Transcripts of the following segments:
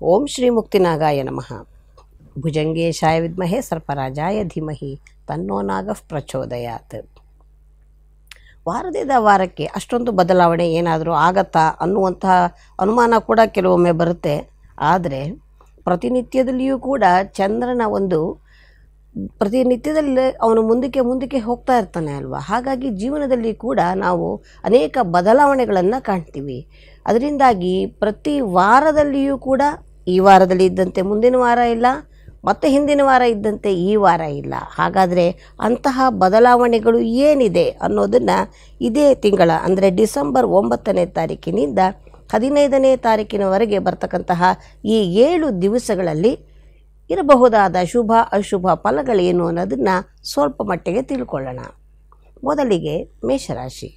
ಓಂ ಶ್ರೀ ಮುಕ್ತಿನಾಗಾಯ ನಮಃ ಭುಜಂಗೇಶಾಯ ವಿದ್ಮಹೆ ಸರ್ಪರಾಜಾಯ ಧೀಮಹಿ ತನ್ನೋ ನಾಗಃ ಪ್ರಚೋದಯಾತ್ ವಾರದಿಂದ ವಾರಕ್ಕೆ ಅಷ್ಟೊಂದು ಬದಲಾವಣೆ ಏನಾದರೂ ಆಗತ್ತಾ ಅನ್ನುವಂತಹ ಅನುಮಾನ ಕೂಡ ಕೆಲವೊಮ್ಮೆ ಬರುತ್ತೆ ಆದರೆ ಪ್ರತಿನಿತ್ಯದಲ್ಲಿಯೂ ಕೂಡ ಚಂದ್ರನ ಒಂದು ಪ್ರತಿನಿತ್ಯದಲ್ಲಿ ಅವನು ಮುಂದಕ್ಕೆ ಮುಂದಕ್ಕೆ ಹೋಗ್ತಾ ಇರ್ತಾನೆ ಅಲ್ವಾ ಹಾಗಾಗಿ ಜೀವನದಲ್ಲಿ ಕೂಡ ನಾವು ಅನೇಕ ಬದಲಾವಣೆಗಳನ್ನು ಕಾಣ್ತೀವಿ ಅದರಿಂದಾಗಿ ಪ್ರತಿ ವಾರದಲ್ಲಿಯೂ ಕೂಡ ಈ ವಾರದಲ್ಲಿ ಇದ್ದಂತೆ ಮುಂದಿನ ವಾರ ಇಲ್ಲ ಮತ್ತು ಹಿಂದಿನ ವಾರ ಇದ್ದಂತೆ ಈ ವಾರ ಇಲ್ಲ ಹಾಗಾದರೆ ಅಂತಹ ಬದಲಾವಣೆಗಳು ಏನಿದೆ ಅನ್ನೋದನ್ನು ಇದೇ ತಿಂಗಳ ಅಂದರೆ ಡಿಸೆಂಬರ್ ಒಂಬತ್ತನೇ ತಾರೀಕಿನಿಂದ ಹದಿನೈದನೇ ತಾರೀಕಿನವರೆಗೆ ಬರ್ತಕ್ಕಂತಹ ಈ ಏಳು ದಿವಸಗಳಲ್ಲಿ ಇರಬಹುದಾದ ಶುಭ ಅಶುಭ ಫಲಗಳೇನು ಅನ್ನೋದನ್ನು ಸ್ವಲ್ಪ ಮಟ್ಟಿಗೆ ತಿಳ್ಕೊಳ್ಳೋಣ ಮೊದಲಿಗೆ ಮೇಷರಾಶಿ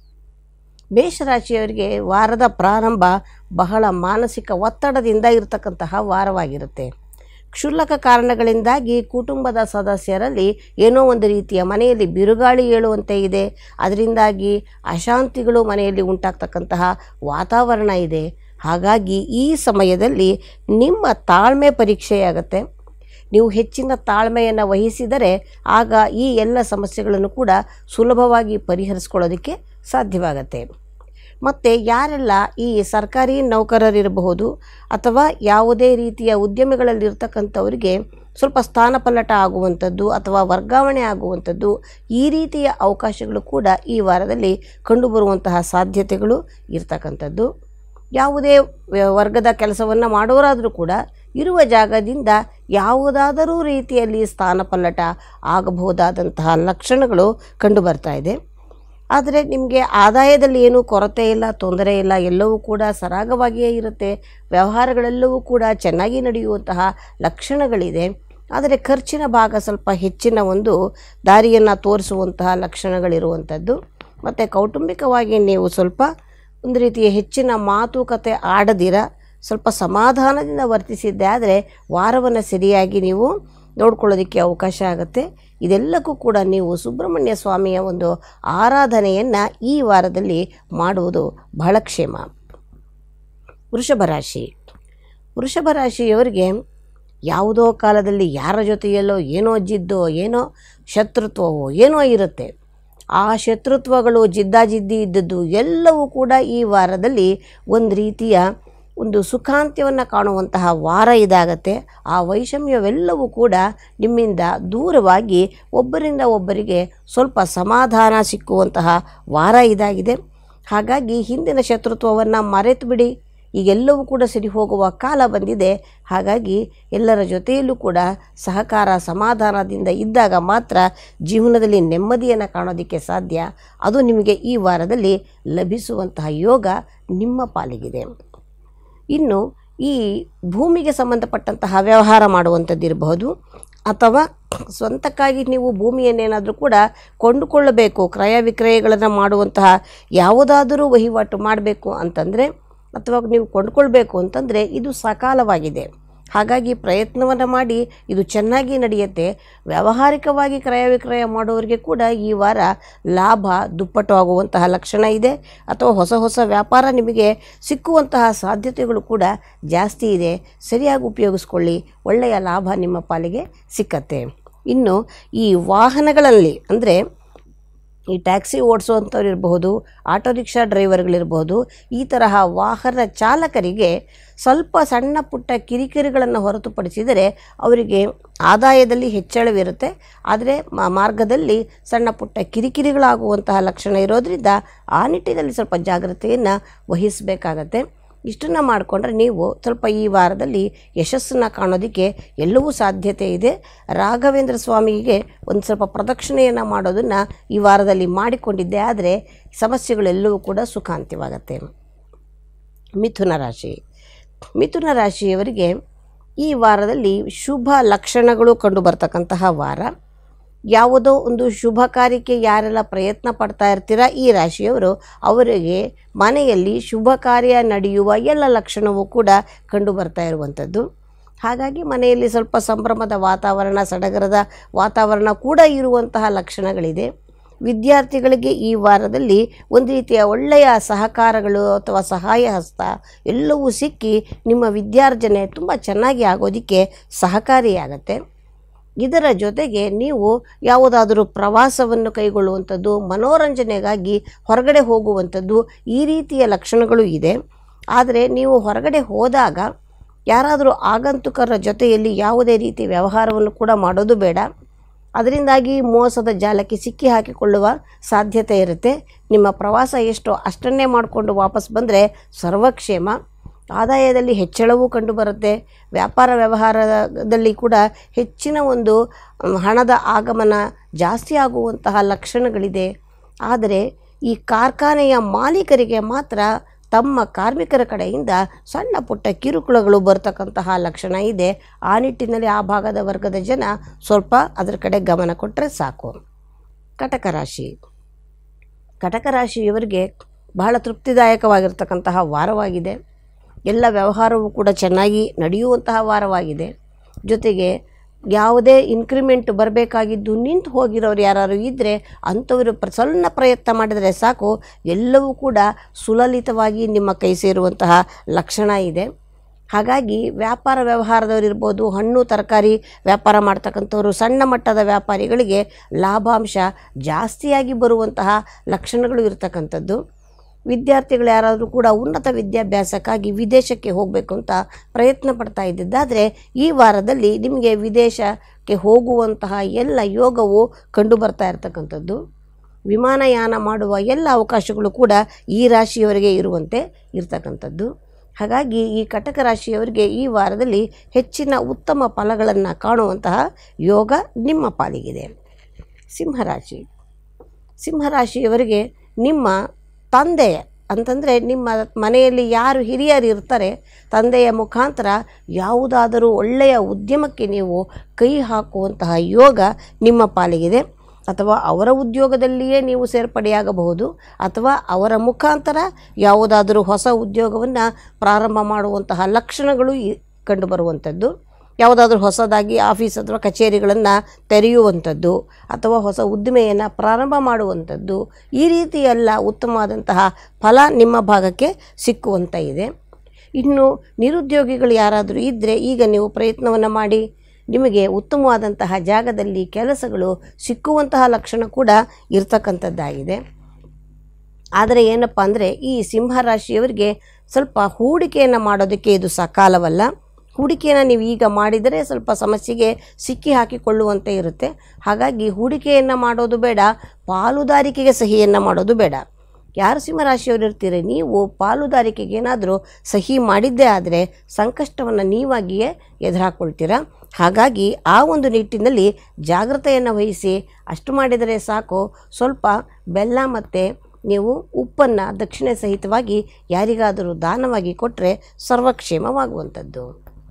ಮೇಷರಾಶಿಯವರಿಗೆ ವಾರದ ಪ್ರಾರಂಭ ಬಹಳ ಮಾನಸಿಕ ಒತ್ತಡದಿಂದ ಇರತಕ್ಕಂತಹ ವಾರವಾಗಿರುತ್ತೆ ಕ್ಷುಲ್ಲಕ ಕಾರಣಗಳಿಂದಾಗಿ ಕುಟುಂಬದ ಸದಸ್ಯರಲ್ಲಿ ಏನೋ ಒಂದು ರೀತಿಯ ಮನೆಯಲ್ಲಿ ಬಿರುಗಾಳಿ ಏಳುವಂತೆ ಇದೆ ಅದರಿಂದಾಗಿ ಅಶಾಂತಿಗಳು ಮನೆಯಲ್ಲಿ ಉಂಟಾಗ್ತಕ್ಕಂತಹ ವಾತಾವರಣ ಇದೆ ಹಾಗಾಗಿ ಈ ಸಮಯದಲ್ಲಿ ನಿಮ್ಮ ತಾಳ್ಮೆ ಪರೀಕ್ಷೆಯಾಗತ್ತೆ ನೀವು ಹೆಚ್ಚಿನ ತಾಳ್ಮೆಯನ್ನು ವಹಿಸಿದರೆ ಆಗ ಈ ಎಲ್ಲ ಸಮಸ್ಯೆಗಳನ್ನು ಕೂಡ ಸುಲಭವಾಗಿ ಪರಿಹರಿಸ್ಕೊಳ್ಳೋದಕ್ಕೆ ಸಾಧ್ಯವಾಗತ್ತೆ ಮತ್ತು ಯಾರೆಲ್ಲ ಈ ಸರ್ಕಾರಿ ನೌಕರರಿರಬಹುದು ಅಥವಾ ಯಾವುದೇ ರೀತಿಯ ಉದ್ಯಮಿಗಳಲ್ಲಿರ್ತಕ್ಕಂಥವರಿಗೆ ಸ್ವಲ್ಪ ಸ್ಥಾನಪಲ್ಲಟ ಆಗುವಂಥದ್ದು ಅಥವಾ ವರ್ಗಾವಣೆ ಆಗುವಂಥದ್ದು ಈ ರೀತಿಯ ಅವಕಾಶಗಳು ಕೂಡ ಈ ವಾರದಲ್ಲಿ ಕಂಡುಬರುವಂತಹ ಸಾಧ್ಯತೆಗಳು ಇರ್ತಕ್ಕಂಥದ್ದು ಯಾವುದೇ ವ- ವರ್ಗದ ಕೆಲಸವನ್ನು ಮಾಡೋರಾದರೂ ಕೂಡ ಇರುವ ಜಾಗದಿಂದ ಯಾವುದಾದರೂ ರೀತಿಯಲ್ಲಿ ಸ್ಥಾನಪಲ್ಲಟ ಆಗಬಹುದಾದಂತಹ ಲಕ್ಷಣಗಳು ಕಂಡುಬರ್ತಾ ಇದೆ ಆದರೆ ನಿಮಗೆ ಆದಾಯದಲ್ಲಿ ಏನೂ ಕೊರತೆ ಇಲ್ಲ ತೊಂದರೆ ಇಲ್ಲ ಎಲ್ಲವೂ ಕೂಡ ಸರಾಗವಾಗಿಯೇ ಇರುತ್ತೆ ವ್ಯವಹಾರಗಳೆಲ್ಲವೂ ಕೂಡ ಚೆನ್ನಾಗಿ ನಡೆಯುವಂತಹ ಲಕ್ಷಣಗಳಿದೆ ಆದರೆ ಖರ್ಚಿನ ಭಾಗ ಸ್ವಲ್ಪ ಹೆಚ್ಚಿನ ಒಂದು ದಾರಿಯನ್ನು ತೋರಿಸುವಂತಹ ಲಕ್ಷಣಗಳಿರುವಂಥದ್ದು ಮತ್ತು ಕೌಟುಂಬಿಕವಾಗಿ ನೀವು ಸ್ವಲ್ಪ ಒಂದು ರೀತಿಯ ಹೆಚ್ಚಿನ ಮಾತುಕತೆ ಆಡದಿರ ಸ್ವಲ್ಪ ಸಮಾಧಾನದಿಂದ ವರ್ತಿಸಿದ್ದೆ ಆದರೆ ವಾರವನ್ನು ಸರಿಯಾಗಿ ನೀವು ನೋಡ್ಕೊಳ್ಳೋದಕ್ಕೆ ಅವಕಾಶ ಆಗುತ್ತೆ ಇದೆಲ್ಲಕ್ಕೂ ಕೂಡ ನೀವು ಸುಬ್ರಹ್ಮಣ್ಯ ಸ್ವಾಮಿಯ ಒಂದು ಆರಾಧನೆಯನ್ನು ಈ ವಾರದಲ್ಲಿ ಮಾಡುವುದು ಬಹಳ ಕ್ಷೇಮ ವೃಷಭ ರಾಶಿ ವೃಷಭ ರಾಶಿಯವರಿಗೆ ಯಾವುದೋ ಕಾಲದಲ್ಲಿ ಯಾರ ಜೊತೆಯಲ್ಲೋ ಏನೋ ಜಿದ್ದೋ ಏನೋ ಶತ್ರುತ್ವವೋ ಏನೋ ಇರುತ್ತೆ ಆ ಶತ್ರುತ್ವಗಳು ಜಿದ್ದಾಜಿದ್ದಿ ಇದ್ದದ್ದು ಎಲ್ಲವೂ ಕೂಡ ಈ ವಾರದಲ್ಲಿ ಒಂದು ರೀತಿಯ ಒಂದು ಸುಖಾಂತ್ಯವನ್ನು ಕಾಣುವಂತಹ ವಾರ ಇದಾಗತ್ತೆ ಆ ವೈಷಮ್ಯವೆಲ್ಲವೂ ಕೂಡ ನಿಮ್ಮಿಂದ ದೂರವಾಗಿ ಒಬ್ಬರಿಂದ ಒಬ್ಬರಿಗೆ ಸ್ವಲ್ಪ ಸಮಾಧಾನ ಸಿಕ್ಕುವಂತಹ ವಾರ ಇದಾಗಿದೆ ಹಾಗಾಗಿ ಹಿಂದಿನ ಶತ್ರುತ್ವವನ್ನು ಮರೆತು ಬಿಡಿ ಈಗೆಲ್ಲವೂ ಕೂಡ ಸರಿ ಹೋಗುವ ಕಾಲ ಬಂದಿದೆ ಹಾಗಾಗಿ ಎಲ್ಲರ ಜೊತೆಯಲ್ಲೂ ಕೂಡ ಸಹಕಾರ ಸಮಾಧಾನದಿಂದ ಇದ್ದಾಗ ಮಾತ್ರ ಜೀವನದಲ್ಲಿ ನೆಮ್ಮದಿಯನ್ನು ಕಾಣೋದಕ್ಕೆ ಸಾಧ್ಯ ಅದು ನಿಮಗೆ ಈ ವಾರದಲ್ಲಿ ಲಭಿಸುವಂತಹ ಯೋಗ ನಿಮ್ಮ ಪಾಲಿಗಿದೆ ಇನ್ನು ಈ ಭೂಮಿಗೆ ಸಂಬಂಧಪಟ್ಟಂತಹ ವ್ಯವಹಾರ ಮಾಡುವಂಥದ್ದಿರಬಹುದು ಅಥವಾ ಸ್ವಂತಕ್ಕಾಗಿ ನೀವು ಭೂಮಿಯನ್ನೇನಾದರೂ ಕೂಡ ಕೊಂಡುಕೊಳ್ಳಬೇಕು ಕ್ರಯ ವಿಕ್ರಯಗಳನ್ನು ಮಾಡುವಂತಹ ಯಾವುದಾದರೂ ವಹಿವಾಟು ಮಾಡಬೇಕು ಅಂತಂದರೆ ಅಥವಾ ನೀವು ಕೊಂಡ್ಕೊಳ್ಬೇಕು ಅಂತಂದರೆ ಇದು ಸಕಾಲವಾಗಿದೆ ಹಾಗಾಗಿ ಪ್ರಯತ್ನವನ್ನು ಮಾಡಿ ಇದು ಚೆನ್ನಾಗಿ ನಡೆಯುತ್ತೆ ವ್ಯಾವಹಾರಿಕವಾಗಿ ಕ್ರಯ ವಿಕ್ರಯ ಮಾಡೋರಿಗೆ ಕೂಡ ಈ ವಾರ ಲಾಭ ದುಪ್ಪಟ್ಟು ಆಗುವಂತಹ ಲಕ್ಷಣ ಇದೆ ಅಥವಾ ಹೊಸ ಹೊಸ ವ್ಯಾಪಾರ ನಿಮಗೆ ಸಿಕ್ಕುವಂತಹ ಸಾಧ್ಯತೆಗಳು ಕೂಡ ಜಾಸ್ತಿ ಇದೆ ಸರಿಯಾಗಿ ಉಪಯೋಗಿಸ್ಕೊಳ್ಳಿ ಒಳ್ಳೆಯ ಲಾಭ ನಿಮ್ಮ ಪಾಲಿಗೆ ಸಿಕ್ಕತ್ತೆ ಇನ್ನು ಈ ವಾಹನಗಳಲ್ಲಿ ಅಂದರೆ ಈ ಟ್ಯಾಕ್ಸಿ ಓಡಿಸುವಂಥವ್ರು ಇರಬಹುದು ಆಟೋ ರಿಕ್ಷಾ ಡ್ರೈವರ್ಗಳಿರ್ಬೋದು ಈ ತರಹ ವಾಹನ ಚಾಲಕರಿಗೆ ಸ್ವಲ್ಪ ಸಣ್ಣ ಪುಟ್ಟ ಕಿರಿಕಿರಿಗಳನ್ನು ಹೊರತುಪಡಿಸಿದರೆ ಅವರಿಗೆ ಆದಾಯದಲ್ಲಿ ಹೆಚ್ಚಳವಿರುತ್ತೆ ಆದರೆ ಮ- ಮಾರ್ಗದಲ್ಲಿ ಸಣ್ಣ ಪುಟ್ಟ ಕಿರಿಕಿರಿಗಳಾಗುವಂತಹ ಲಕ್ಷಣ ಇರೋದರಿಂದ ಆ ನಿಟ್ಟಿನಲ್ಲಿ ಸ್ವಲ್ಪ ಜಾಗ್ರತೆಯನ್ನು ವಹಿಸಬೇಕಾಗತ್ತೆ ಇಷ್ಟನ್ನು ಮಾಡಿಕೊಂಡ್ರೆ ನೀವು ಸ್ವಲ್ಪ ಈ ವಾರದಲ್ಲಿ ಯಶಸ್ಸನ್ನು ಕಾಣೋದಕ್ಕೆ ಎಲ್ಲವೂ ಸಾಧ್ಯತೆ ಇದೆ ರಾಘವೇಂದ್ರ ಸ್ವಾಮಿಗೆ ಒಂದು ಸ್ವಲ್ಪ ಪ್ರದಕ್ಷಿಣೆಯನ್ನು ಮಾಡೋದನ್ನು ಈ ವಾರದಲ್ಲಿ ಮಾಡಿಕೊಂಡಿದ್ದೆ ಆದರೆ ಸಮಸ್ಯೆಗಳೆಲ್ಲವೂ ಕೂಡ ಸುಖಾಂತ್ಯವಾಗತ್ತೆ ಮಿಥುನ ರಾಶಿ ಮಿಥುನ ರಾಶಿಯವರಿಗೆ ಈ ವಾರದಲ್ಲಿ ಶುಭ ಲಕ್ಷಣಗಳು ಕಂಡು ಬರ್ತಕ್ಕಂತಹ ವಾರ ಯಾವುದೋ ಒಂದು ಶುಭ ಕಾರ್ಯಕ್ಕೆ ಯಾರೆಲ್ಲ ಪ್ರಯತ್ನ ಪಡ್ತಾ ಇರ್ತೀರ ಈ ರಾಶಿಯವರು ಅವರಿಗೆ ಮನೆಯಲ್ಲಿ ಶುಭ ಕಾರ್ಯ ನಡೆಯುವ ಎಲ್ಲ ಲಕ್ಷಣವೂ ಕೂಡ ಕಂಡು ಬರ್ತಾ ಇರುವಂಥದ್ದು ಹಾಗಾಗಿ ಮನೆಯಲ್ಲಿ ಸ್ವಲ್ಪ ಸಂಭ್ರಮದ ವಾತಾವರಣ ಸಡಗರದ ವಾತಾವರಣ ಕೂಡ ಇರುವಂತಹ ಲಕ್ಷಣಗಳಿದೆ ವಿದ್ಯಾರ್ಥಿಗಳಿಗೆ ಈ ವಾರದಲ್ಲಿ ಒಂದು ರೀತಿಯ ಒಳ್ಳೆಯ ಸಹಕಾರಗಳು ಅಥವಾ ಸಹಾಯ ಹಸ್ತ ಎಲ್ಲವೂ ಸಿಕ್ಕಿ ನಿಮ್ಮ ವಿದ್ಯಾರ್ಜನೆ ತುಂಬ ಚೆನ್ನಾಗಿ ಆಗೋದಕ್ಕೆ ಸಹಕಾರಿಯಾಗತ್ತೆ ಇದರ ಜೊತೆಗೆ ನೀವು ಯಾವುದಾದರೂ ಪ್ರವಾಸವನ್ನು ಕೈಗೊಳ್ಳುವಂಥದ್ದು ಮನೋರಂಜನೆಗಾಗಿ ಹೊರಗಡೆ ಹೋಗುವಂಥದ್ದು ಈ ರೀತಿಯ ಲಕ್ಷಣಗಳು ಇದೆ ಆದರೆ ನೀವು ಹೊರಗಡೆ ಹೋದಾಗ ಯಾರಾದರೂ ಆಗಂತುಕರ ಜೊತೆಯಲ್ಲಿ ಯಾವುದೇ ರೀತಿ ವ್ಯವಹಾರವನ್ನು ಕೂಡ ಮಾಡೋದು ಬೇಡ ಅದರಿಂದಾಗಿ ಮೋಸದ ಜಾಲಕ್ಕೆ ಸಿಕ್ಕಿ ಹಾಕಿಕೊಳ್ಳುವ ಸಾಧ್ಯತೆ ಇರುತ್ತೆ ನಿಮ್ಮ ಪ್ರವಾಸ ಎಷ್ಟೋ ಅಷ್ಟನ್ನೇ ಮಾಡಿಕೊಂಡು ವಾಪಸ್ ಬಂದರೆ ಸರ್ವಕ್ಷೇಮ ಆದಾಯದಲ್ಲಿ ಹೆಚ್ಚಳವೂ ಕಂಡುಬರುತ್ತೆ ವ್ಯಾಪಾರ ವ್ಯವಹಾರದಲ್ಲಿ ಕೂಡ ಹೆಚ್ಚಿನ ಒಂದು ಮ್, ಹಣದ ಆಗಮನ ಜಾಸ್ತಿ ಆಗುವಂತಹ ಲಕ್ಷಣಗಳಿದೆ ಆದರೆ ಈ ಕಾರ್ಖಾನೆಯ ಮಾಲೀಕರಿಗೆ ಮಾತ್ರ ತಮ್ಮ ಕಾರ್ಮಿಕರ ಕಡೆಯಿಂದ ಸಣ್ಣ ಪುಟ್ಟ ಕಿರುಕುಳಗಳು ಬರ್ತಕ್ಕಂತಹ ಲಕ್ಷಣ ಇದೆ ಆ ನಿಟ್ಟಿನಲ್ಲಿ ಆ ಭಾಗದ ವರ್ಗದ ಜನ ಸ್ವಲ್ಪ ಅದರ ಕಡೆ ಗಮನ ಕೊಟ್ಟರೆ ಸಾಕು ಕಟಕ ರಾಶಿ ಕಟಕ ರಾಶಿಯವರಿಗೆ ಬಹಳ ತೃಪ್ತಿದಾಯಕವಾಗಿರ್ತಕ್ಕಂತಹ ವಾರವಾಗಿದೆ ಎಲ್ಲ ವ್ಯವಹಾರವೂ ಕೂಡ ಚೆನ್ನಾಗಿ ನಡೆಯುವಂತಹ ವಾರವಾಗಿದೆ ಜೊತೆಗೆ ಯಾವುದೇ ಇನ್ಕ್ರಿಮೆಂಟ್ ಬರಬೇಕಾಗಿದ್ದು ನಿಂತು ಹೋಗಿರೋರು ಯಾರು ಇದ್ದರೆ ಅಂಥವರು ಪ್ರ ಸಣ್ಣ ಪ್ರಯತ್ನ ಮಾಡಿದರೆ ಸಾಕು ಎಲ್ಲವೂ ಕೂಡ ಸುಲಲಿತವಾಗಿ ನಿಮ್ಮ ಕೈ ಸೇರುವಂತಹ ಲಕ್ಷಣ ಇದೆ ಹಾಗಾಗಿ ವ್ಯಾಪಾರ ವ್ಯವಹಾರದವರು ಇರ್ಬೋದು ಹಣ್ಣು ತರಕಾರಿ ವ್ಯಾಪಾರ ಮಾಡ್ತಕ್ಕಂಥವ್ರು ಸಣ್ಣ ಮಟ್ಟದ ವ್ಯಾಪಾರಿಗಳಿಗೆ ಲಾಭಾಂಶ ಜಾಸ್ತಿಯಾಗಿ ಬರುವಂತಹ ಲಕ್ಷಣಗಳು ಇರತಕ್ಕಂಥದ್ದು ವಿದ್ಯಾರ್ಥಿಗಳು ಯಾರಾದರೂ ಕೂಡ ಉನ್ನತ ವಿದ್ಯಾಭ್ಯಾಸಕ್ಕಾಗಿ ವಿದೇಶಕ್ಕೆ ಹೋಗಬೇಕು ಅಂತ ಪ್ರಯತ್ನ ಪಡ್ತಾ ಇದ್ದಿದ್ದಾದರೆ ಈ ವಾರದಲ್ಲಿ ನಿಮಗೆ ವಿದೇಶಕ್ಕೆ ಹೋಗುವಂತಹ ಎಲ್ಲ ಯೋಗವು ಕಂಡು ಬರ್ತಾ ಇರತಕ್ಕಂಥದ್ದು ವಿಮಾನಯಾನ ಮಾಡುವ ಎಲ್ಲ ಅವಕಾಶಗಳು ಕೂಡ ಈ ರಾಶಿಯವರಿಗೆ ಇರುವಂತೆ ಇರ್ತಕ್ಕಂಥದ್ದು ಹಾಗಾಗಿ ಈ ಕಟಕ ರಾಶಿಯವರಿಗೆ ಈ ವಾರದಲ್ಲಿ ಹೆಚ್ಚಿನ ಉತ್ತಮ ಫಲಗಳನ್ನು ಕಾಣುವಂತಹ ಯೋಗ ನಿಮ್ಮ ಪಾಲಿಗಿದೆ ಸಿಂಹರಾಶಿ ಸಿಂಹರಾಶಿಯವರಿಗೆ ನಿಮ್ಮ ತಂದೆ ಅಂತಂದರೆ ನಿಮ್ಮ ಮನೆಯಲ್ಲಿ ಯಾರು ಹಿರಿಯರು ಇರ್ತಾರೆ ತಂದೆಯ ಮುಖಾಂತರ ಯಾವುದಾದರೂ ಒಳ್ಳೆಯ ಉದ್ಯಮಕ್ಕೆ ನೀವು ಕೈ ಹಾಕುವಂತಹ ಯೋಗ ನಿಮ್ಮ ಪಾಲಿಗಿದೆ ಅಥವಾ ಅವರ ಉದ್ಯೋಗದಲ್ಲಿಯೇ ನೀವು ಸೇರ್ಪಡೆಯಾಗಬಹುದು ಅಥವಾ ಅವರ ಮುಖಾಂತರ ಯಾವುದಾದರೂ ಹೊಸ ಉದ್ಯೋಗವನ್ನು ಪ್ರಾರಂಭ ಮಾಡುವಂತಹ ಲಕ್ಷಣಗಳು ಈ ಕಂಡುಬರುವಂಥದ್ದು ಯಾವುದಾದ್ರೂ ಹೊಸದಾಗಿ ಆಫೀಸ್ ಅಥವಾ ಕಚೇರಿಗಳನ್ನು ತೆರೆಯುವಂಥದ್ದು ಅಥವಾ ಹೊಸ ಉದ್ದಿಮೆಯನ್ನು ಪ್ರಾರಂಭ ಮಾಡುವಂಥದ್ದು ಈ ರೀತಿ ಎಲ್ಲ ಉತ್ತಮವಾದಂತಹ ಫಲ ನಿಮ್ಮ ಭಾಗಕ್ಕೆ ಸಿಕ್ಕುವಂತ ಇದೆ ಇನ್ನು ನಿರುದ್ಯೋಗಿಗಳು ಯಾರಾದರೂ ಇದ್ದರೆ ಈಗ ನೀವು ಪ್ರಯತ್ನವನ್ನು ಮಾಡಿ ನಿಮಗೆ ಉತ್ತಮವಾದಂತಹ ಜಾಗದಲ್ಲಿ ಕೆಲಸಗಳು ಸಿಕ್ಕುವಂತಹ ಲಕ್ಷಣ ಕೂಡ ಇರ್ತಕ್ಕಂಥದ್ದಾಗಿದೆ ಆದರೆ ಏನಪ್ಪ ಅಂದರೆ ಈ ಸಿಂಹರಾಶಿಯವರಿಗೆ ಸ್ವಲ್ಪ ಹೂಡಿಕೆಯನ್ನು ಮಾಡೋದಕ್ಕೆ ಇದು ಸಕಾಲವಲ್ಲ ಹೂಡಿಕೆಯನ್ನು ನೀವು ಈಗ ಮಾಡಿದರೆ ಸ್ವಲ್ಪ ಸಮಸ್ಯೆಗೆ ಸಿಕ್ಕಿ ಹಾಕಿಕೊಳ್ಳುವಂತೆ ಇರುತ್ತೆ ಹಾಗಾಗಿ ಹೂಡಿಕೆಯನ್ನು ಮಾಡೋದು ಬೇಡ ಪಾಲುದಾರಿಕೆಗೆ ಸಹಿಯನ್ನು ಮಾಡೋದು ಬೇಡ ಯಾರು ಸಿಂಹರಾಶಿಯವರು ಇರ್ತೀರಿ ನೀವು ಪಾಲುದಾರಿಕೆಗೆ ಏನಾದರೂ ಸಹಿ ಮಾಡಿದ್ದೇ ಆದರೆ ಸಂಕಷ್ಟವನ್ನು ನೀವಾಗಿಯೇ ಎದುರಾಕೊಳ್ತೀರ ಹಾಗಾಗಿ ಆ ಒಂದು ನಿಟ್ಟಿನಲ್ಲಿ ಜಾಗ್ರತೆಯನ್ನು ವಹಿಸಿ ಅಷ್ಟು ಮಾಡಿದರೆ ಸಾಕು ಸ್ವಲ್ಪ ಬೆಲ್ಲ ಮತ್ತು ನೀವು ಉಪ್ಪನ್ನು ದಕ್ಷಿಣೆ ಸಹಿತವಾಗಿ ಯಾರಿಗಾದರೂ ದಾನವಾಗಿ ಕೊಟ್ಟರೆ ಸರ್ವಕ್ಷೇಮವಾಗುವಂಥದ್ದು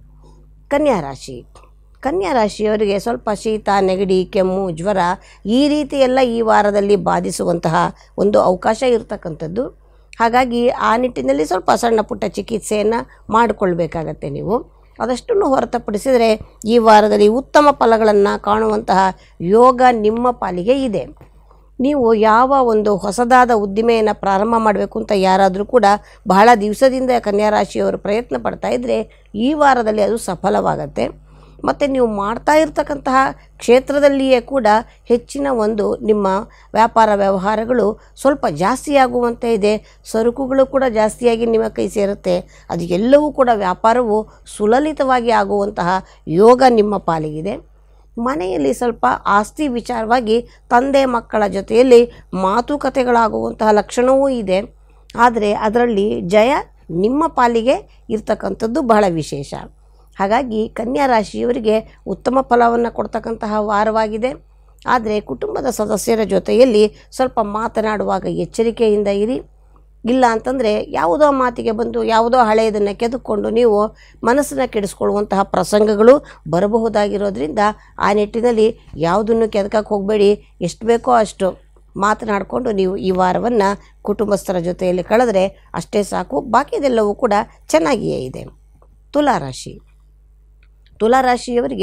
ಕನ್ಯಾ ರಾಶಿ ಕನ್ಯಾ ರಾಶಿಯವರಿಗೆ ಸ್ವಲ್ಪ ಶೀತ ನೆಗಡಿ ಕೆಮ್ಮು ಜ್ವರ ಈ ರೀತಿ ಎಲ್ಲ ಈ ವಾರದಲ್ಲಿ ಬಾಧಿಸುವಂತಹ ಒಂದು ಅವಕಾಶ ಇರತಕ್ಕಂಥದ್ದು ಹಾಗಾಗಿ ಆ ನಿಟ್ಟಿನಲ್ಲಿ ಸ್ವಲ್ಪ ಸಣ್ಣ ಪುಟ್ಟ ಚಿಕಿತ್ಸೆಯನ್ನು ಮಾಡಿಕೊಳ್ಬೇಕಾಗತ್ತೆ ನೀವು ಅದಷ್ಟನ್ನು ಹೊರತುಪಡಿಸಿದರೆ ಈ ವಾರದಲ್ಲಿ ಉತ್ತಮ ಫಲಗಳನ್ನು ಕಾಣುವಂತಹ ಯೋಗ ನಿಮ್ಮ ಪಾಲಿಗೆ ಇದೆ ನೀವು ಯಾವ ಒಂದು ಹೊಸದಾದ ಉದ್ದಿಮೆಯನ್ನು ಪ್ರಾರಂಭ ಮಾಡಬೇಕು ಅಂತ ಯಾರಾದರೂ ಕೂಡ ಬಹಳ ದಿವಸದಿಂದ ಕನ್ಯಾ ರಾಶಿಯವರು ಪ್ರಯತ್ನ ಪಡ್ತಾ ಇದ್ದರೆ ಈ ವಾರದಲ್ಲಿ ಅದು ಸಫಲವಾಗತ್ತೆ ಮತ್ತು ನೀವು ಮಾಡ್ತಾ ಇರ್ತಕ್ಕಂತಹ ಕ್ಷೇತ್ರದಲ್ಲಿಯೇ ಕೂಡ ಹೆಚ್ಚಿನ ಒಂದು ನಿಮ್ಮ ವ್ಯಾಪಾರ ವ್ಯವಹಾರಗಳು ಸ್ವಲ್ಪ ಜಾಸ್ತಿ ಆಗುವಂತೆ ಇದೆ ಸರಕುಗಳು ಕೂಡ ಜಾಸ್ತಿಯಾಗಿ ನಿಮ್ಮ ಕೈ ಸೇರುತ್ತೆ ಅದು ಎಲ್ಲವೂ ಕೂಡ ವ್ಯಾಪಾರವು ಸುಲಲಿತವಾಗಿ ಆಗುವಂತಹ ಯೋಗ ನಿಮ್ಮ ಪಾಲಿಗಿದೆ ಮನೆಯಲ್ಲಿ ಸ್ವಲ್ಪ ಆಸ್ತಿ ವಿಚಾರವಾಗಿ ತಂದೆ ಮಕ್ಕಳ ಜೊತೆಯಲ್ಲಿ ಮಾತುಕತೆಗಳಾಗುವಂತಹ ಲಕ್ಷಣವೂ ಇದೆ ಆದರೆ ಅದರಲ್ಲಿ ಜಯ ನಿಮ್ಮ ಪಾಲಿಗೆ ಇರ್ತಕ್ಕಂಥದ್ದು ಬಹಳ ವಿಶೇಷ ಹಾಗಾಗಿ ಕನ್ಯಾ ರಾಶಿಯವರಿಗೆ ಉತ್ತಮ ಫಲವನ್ನು ಕೊಡ್ತಕ್ಕಂತಹ ವಾರವಾಗಿದೆ ಆದರೆ ಕುಟುಂಬದ ಸದಸ್ಯರ ಜೊತೆಯಲ್ಲಿ ಸ್ವಲ್ಪ ಮಾತನಾಡುವಾಗ ಎಚ್ಚರಿಕೆಯಿಂದ ಇರಿ ಇಲ್ಲ ಅಂತಂದರೆ ಯಾವುದೋ ಮಾತಿಗೆ ಬಂದು ಯಾವುದೋ ಹಳೆಯದನ್ನು ಕೆದಕೊಂಡು ನೀವು ಮನಸ್ಸನ್ನು ಕೆಡಿಸ್ಕೊಳ್ಳುವಂತಹ ಪ್ರಸಂಗಗಳು ಬರಬಹುದಾಗಿರೋದ್ರಿಂದ ಆ ನಿಟ್ಟಿನಲ್ಲಿ ಯಾವುದನ್ನು ಕೆದಕಕ್ಕೆ ಹೋಗಬೇಡಿ ಎಷ್ಟು ಬೇಕೋ ಅಷ್ಟು ಮಾತನಾಡಿಕೊಂಡು ನೀವು ಈ ವಾರವನ್ನು ಕುಟುಂಬಸ್ಥರ ಜೊತೆಯಲ್ಲಿ ಕಳೆದ್ರೆ ಅಷ್ಟೇ ಸಾಕು ಬಾಕಿದೆಲ್ಲವೂ ಕೂಡ ಚೆನ್ನಾಗಿಯೇ ಇದೆ ತುಲಾರಾಶಿ ತುಲಾರಾಶಿಯವರಿಗೆ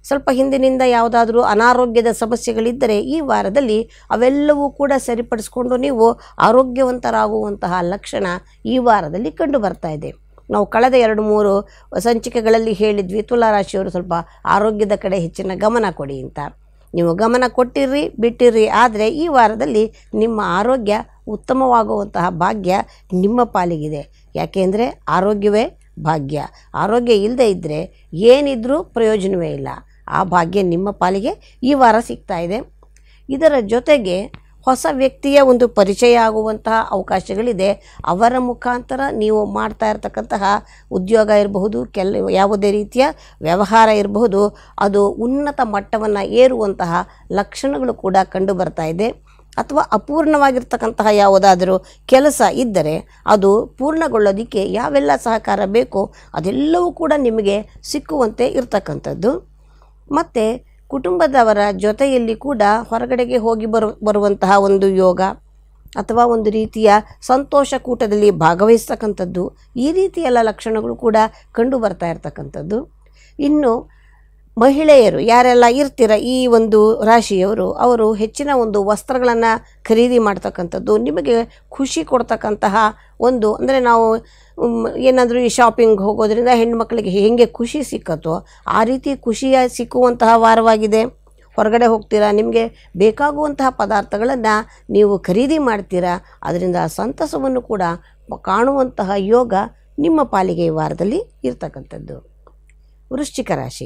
ಸ್ವಲ್ಪ ಹಿಂದಿನಿಂದ ಯಾವುದಾದ್ರೂ ಅನಾರೋಗ್ಯದ ಸಮಸ್ಯೆಗಳಿದ್ದರೆ ಈ ವಾರದಲ್ಲಿ ಅವೆಲ್ಲವೂ ಕೂಡ ಸರಿಪಡಿಸ್ಕೊಂಡು ನೀವು ಆರೋಗ್ಯವಂತರಾಗುವಂತಹ ಲಕ್ಷಣ ಈ ವಾರದಲ್ಲಿ ಕಂಡು ಬರ್ತಾ ಇದೆ ನಾವು ಕಳೆದ ಎರಡು ಮೂರು ಸಂಚಿಕೆಗಳಲ್ಲಿ ಹೇಳಿದ್ವಿ ತುಲಾರಾಶಿಯವರು ಸ್ವಲ್ಪ ಆರೋಗ್ಯದ ಕಡೆ ಹೆಚ್ಚಿನ ಗಮನ ಕೊಡಿ ಅಂತ ನೀವು ಗಮನ ಕೊಟ್ಟಿರ್ರಿ ಬಿಟ್ಟಿರ್ರಿ ಆದರೆ ಈ ವಾರದಲ್ಲಿ ನಿಮ್ಮ ಆರೋಗ್ಯ ಉತ್ತಮವಾಗುವಂತಹ ಭಾಗ್ಯ ನಿಮ್ಮ ಪಾಲಿಗಿದೆ ಯಾಕೆಂದರೆ ಆರೋಗ್ಯವೇ ಭಾಗ್ಯ ಆರೋಗ್ಯ ಇಲ್ಲದೆ ಇದ್ದರೆ ಏನಿದ್ರೂ ಪ್ರಯೋಜನವೇ ಇಲ್ಲ ಆ ಭಾಗ್ಯ ನಿಮ್ಮ ಪಾಲಿಗೆ ಈ ವಾರ ಸಿಗ್ತಾ ಇದೆ ಇದರ ಜೊತೆಗೆ ಹೊಸ ವ್ಯಕ್ತಿಯ ಒಂದು ಪರಿಚಯ ಆಗುವಂತಹ ಅವಕಾಶಗಳಿದೆ ಅವರ ಮುಖಾಂತರ ನೀವು ಮಾಡ್ತಾ ಇರತಕ್ಕಂತಹ ಉದ್ಯೋಗ ಇರಬಹುದು ಕೆಲ ಯಾವುದೇ ರೀತಿಯ ವ್ಯವಹಾರ ಇರಬಹುದು ಅದು ಉನ್ನತ ಮಟ್ಟವನ್ನು ಏರುವಂತಹ ಲಕ್ಷಣಗಳು ಕೂಡ ಕಂಡು ಬರ್ತಾ ಇದೆ ಅಥವಾ ಅಪೂರ್ಣವಾಗಿರ್ತಕ್ಕಂತಹ ಯಾವುದಾದರೂ ಕೆಲಸ ಇದ್ದರೆ ಅದು ಪೂರ್ಣಗೊಳ್ಳೋದಕ್ಕೆ ಯಾವೆಲ್ಲ ಸಹಕಾರ ಬೇಕೋ ಅದೆಲ್ಲವೂ ಕೂಡ ನಿಮಗೆ ಸಿಕ್ಕುವಂತೆ ಇರತಕ್ಕಂಥದ್ದು ಮತ್ತು ಕುಟುಂಬದವರ ಜೊತೆಯಲ್ಲಿ ಕೂಡ ಹೊರಗಡೆಗೆ ಹೋಗಿ ಬರು ಬರುವಂತಹ ಒಂದು ಯೋಗ ಅಥವಾ ಒಂದು ರೀತಿಯ ಸಂತೋಷ ಕೂಟದಲ್ಲಿ ಭಾಗವಹಿಸ್ತಕ್ಕಂಥದ್ದು ಈ ರೀತಿಯೆಲ್ಲ ಲಕ್ಷಣಗಳು ಕೂಡ ಕಂಡು ಬರ್ತಾ ಇರ್ತಕ್ಕಂಥದ್ದು ಇನ್ನು ಮಹಿಳೆಯರು ಯಾರೆಲ್ಲ ಇರ್ತೀರ ಈ ಒಂದು ರಾಶಿಯವರು ಅವರು ಹೆಚ್ಚಿನ ಒಂದು ವಸ್ತ್ರಗಳನ್ನು ಖರೀದಿ ಮಾಡ್ತಕ್ಕಂಥದ್ದು ನಿಮಗೆ ಖುಷಿ ಕೊಡ್ತಕ್ಕಂತಹ ಒಂದು ಅಂದರೆ ನಾವು ಏನಾದರೂ ಈ ಶಾಪಿಂಗ್ ಹೋಗೋದ್ರಿಂದ ಹೆಣ್ಮಕ್ಳಿಗೆ ಹೇಗೆ ಖುಷಿ ಸಿಕ್ಕತ್ತೋ ಆ ರೀತಿ ಖುಷಿಯ ಸಿಕ್ಕುವಂತಹ ವಾರವಾಗಿದೆ ಹೊರಗಡೆ ಹೋಗ್ತೀರಾ ನಿಮಗೆ ಬೇಕಾಗುವಂತಹ ಪದಾರ್ಥಗಳನ್ನು ನೀವು ಖರೀದಿ ಮಾಡ್ತೀರಾ ಅದರಿಂದ ಸಂತಸವನ್ನು ಕೂಡ ಕಾಣುವಂತಹ ಯೋಗ ನಿಮ್ಮ ಪಾಲಿಗೆ ಈ ವಾರದಲ್ಲಿ ಇರ್ತಕ್ಕಂಥದ್ದು ವೃಶ್ಚಿಕ ರಾಶಿ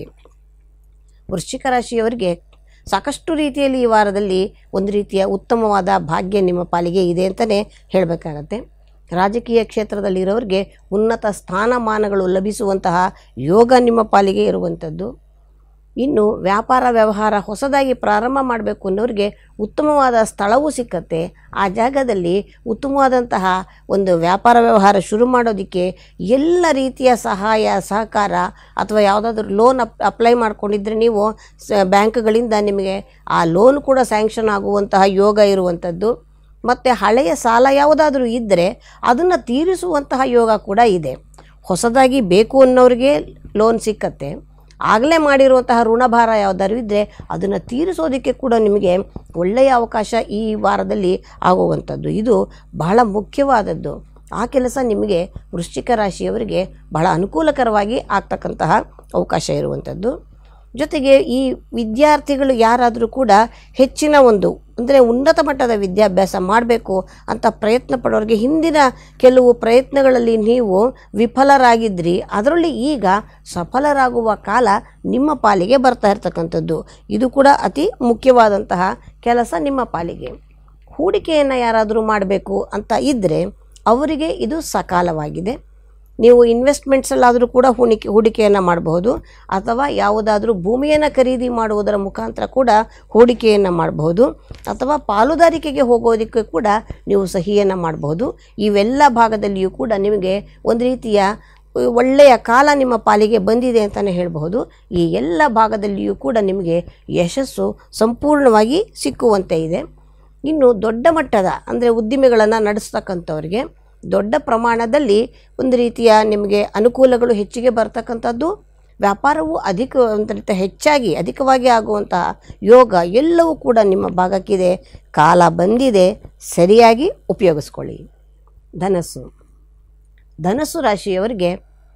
ವೃಶ್ಚಿಕ ರಾಶಿಯವರಿಗೆ ಸಾಕಷ್ಟು ರೀತಿಯಲ್ಲಿ ಈ ವಾರದಲ್ಲಿ ಒಂದು ರೀತಿಯ ಉತ್ತಮವಾದ ಭಾಗ್ಯ ನಿಮ್ಮ ಪಾಲಿಗೆ ಇದೆ ಅಂತಲೇ ಹೇಳಬೇಕಾಗತ್ತೆ ರಾಜಕೀಯ ಕ್ಷೇತ್ರದಲ್ಲಿರೋರಿಗೆ ಉನ್ನತ ಸ್ಥಾನಮಾನಗಳು ಲಭಿಸುವಂತಹ ಯೋಗ ನಿಮ್ಮ ಪಾಲಿಗೆ ಇರುವಂಥದ್ದು ಇನ್ನು ವ್ಯಾಪಾರ ವ್ಯವಹಾರ ಹೊಸದಾಗಿ ಪ್ರಾರಂಭ ಮಾಡಬೇಕು ಅನ್ನೋರಿಗೆ ಉತ್ತಮವಾದ ಸ್ಥಳವೂ ಸಿಕ್ಕತ್ತೆ ಆ ಜಾಗದಲ್ಲಿ ಉತ್ತಮವಾದಂತಹ ಒಂದು ವ್ಯಾಪಾರ ವ್ಯವಹಾರ ಶುರು ಮಾಡೋದಕ್ಕೆ ಎಲ್ಲ ರೀತಿಯ ಸಹಾಯ ಸಹಕಾರ ಅಥವಾ ಯಾವುದಾದ್ರೂ ಲೋನ್ ಅಪ್ ಅಪ್ಲೈ ಮಾಡ್ಕೊಂಡಿದ್ರೆ ನೀವು ಸ ಬ್ಯಾಂಕ್ಗಳಿಂದ ನಿಮಗೆ ಆ ಲೋನ್ ಕೂಡ ಸ್ಯಾಂಕ್ಷನ್ ಆಗುವಂತಹ ಯೋಗ ಇರುವಂಥದ್ದು ಮತ್ತು ಹಳೆಯ ಸಾಲ ಯಾವುದಾದ್ರೂ ಇದ್ದರೆ ಅದನ್ನು ತೀರಿಸುವಂತಹ ಯೋಗ ಕೂಡ ಇದೆ ಹೊಸದಾಗಿ ಬೇಕು ಅನ್ನೋರಿಗೆ ಲೋನ್ ಸಿಕ್ಕತ್ತೆ ಆಗಲೇ ಮಾಡಿರುವಂತಹ ಋಣಭಾರ ಯಾವುದಾದ್ರು ಇದ್ದರೆ ಅದನ್ನು ತೀರಿಸೋದಕ್ಕೆ ಕೂಡ ನಿಮಗೆ ಒಳ್ಳೆಯ ಅವಕಾಶ ಈ ವಾರದಲ್ಲಿ ಆಗುವಂಥದ್ದು ಇದು ಬಹಳ ಮುಖ್ಯವಾದದ್ದು ಆ ಕೆಲಸ ನಿಮಗೆ ವೃಶ್ಚಿಕ ರಾಶಿಯವರಿಗೆ ಬಹಳ ಅನುಕೂಲಕರವಾಗಿ ಆಗ್ತಕ್ಕಂತಹ ಅವಕಾಶ ಇರುವಂಥದ್ದು ಜೊತೆಗೆ ಈ ವಿದ್ಯಾರ್ಥಿಗಳು ಯಾರಾದರೂ ಕೂಡ ಹೆಚ್ಚಿನ ಒಂದು ಅಂದರೆ ಉನ್ನತ ಮಟ್ಟದ ವಿದ್ಯಾಭ್ಯಾಸ ಮಾಡಬೇಕು ಅಂತ ಪ್ರಯತ್ನ ಪಡೋರಿಗೆ ಹಿಂದಿನ ಕೆಲವು ಪ್ರಯತ್ನಗಳಲ್ಲಿ ನೀವು ವಿಫಲರಾಗಿದ್ರಿ ಅದರಲ್ಲಿ ಈಗ ಸಫಲರಾಗುವ ಕಾಲ ನಿಮ್ಮ ಪಾಲಿಗೆ ಬರ್ತಾ ಇರ್ತಕ್ಕಂಥದ್ದು ಇದು ಕೂಡ ಅತಿ ಮುಖ್ಯವಾದಂತಹ ಕೆಲಸ ನಿಮ್ಮ ಪಾಲಿಗೆ ಹೂಡಿಕೆಯನ್ನು ಯಾರಾದರೂ ಮಾಡಬೇಕು ಅಂತ ಇದ್ದರೆ ಅವರಿಗೆ ಇದು ಸಕಾಲವಾಗಿದೆ ನೀವು ಇನ್ವೆಸ್ಟ್ಮೆಂಟ್ಸಲ್ಲಾದರೂ ಕೂಡ ಹೂಡಿಕೆ ಹೂಡಿಕೆಯನ್ನು ಮಾಡಬಹುದು ಅಥವಾ ಯಾವುದಾದ್ರೂ ಭೂಮಿಯನ್ನು ಖರೀದಿ ಮಾಡುವುದರ ಮುಖಾಂತರ ಕೂಡ ಹೂಡಿಕೆಯನ್ನು ಮಾಡಬಹುದು ಅಥವಾ ಪಾಲುದಾರಿಕೆಗೆ ಹೋಗೋದಕ್ಕೆ ಕೂಡ ನೀವು ಸಹಿಯನ್ನು ಮಾಡಬಹುದು ಇವೆಲ್ಲ ಭಾಗದಲ್ಲಿಯೂ ಕೂಡ ನಿಮಗೆ ಒಂದು ರೀತಿಯ ಒಳ್ಳೆಯ ಕಾಲ ನಿಮ್ಮ ಪಾಲಿಗೆ ಬಂದಿದೆ ಅಂತಲೇ ಹೇಳಬಹುದು ಈ ಎಲ್ಲ ಭಾಗದಲ್ಲಿಯೂ ಕೂಡ ನಿಮಗೆ ಯಶಸ್ಸು ಸಂಪೂರ್ಣವಾಗಿ ಸಿಕ್ಕುವಂತೆ ಇದೆ ಇನ್ನು ದೊಡ್ಡ ಮಟ್ಟದ ಅಂದರೆ ಉದ್ದಿಮೆಗಳನ್ನು ನಡೆಸ್ತಕ್ಕಂಥವ್ರಿಗೆ ದೊಡ್ಡ ಪ್ರಮಾಣದಲ್ಲಿ ಒಂದು ರೀತಿಯ ನಿಮಗೆ ಅನುಕೂಲಗಳು ಹೆಚ್ಚಿಗೆ ಬರ್ತಕ್ಕಂಥದ್ದು ವ್ಯಾಪಾರವು ಅಧಿಕ ಒಂದು ರೀತಿ ಹೆಚ್ಚಾಗಿ ಅಧಿಕವಾಗಿ ಆಗುವಂತಹ ಯೋಗ ಎಲ್ಲವೂ ಕೂಡ ನಿಮ್ಮ ಭಾಗಕ್ಕಿದೆ ಕಾಲ ಬಂದಿದೆ ಸರಿಯಾಗಿ ಉಪಯೋಗಿಸ್ಕೊಳ್ಳಿ ಧನಸ್ಸು ಧನಸ್ಸು ರಾಶಿಯವರಿಗೆ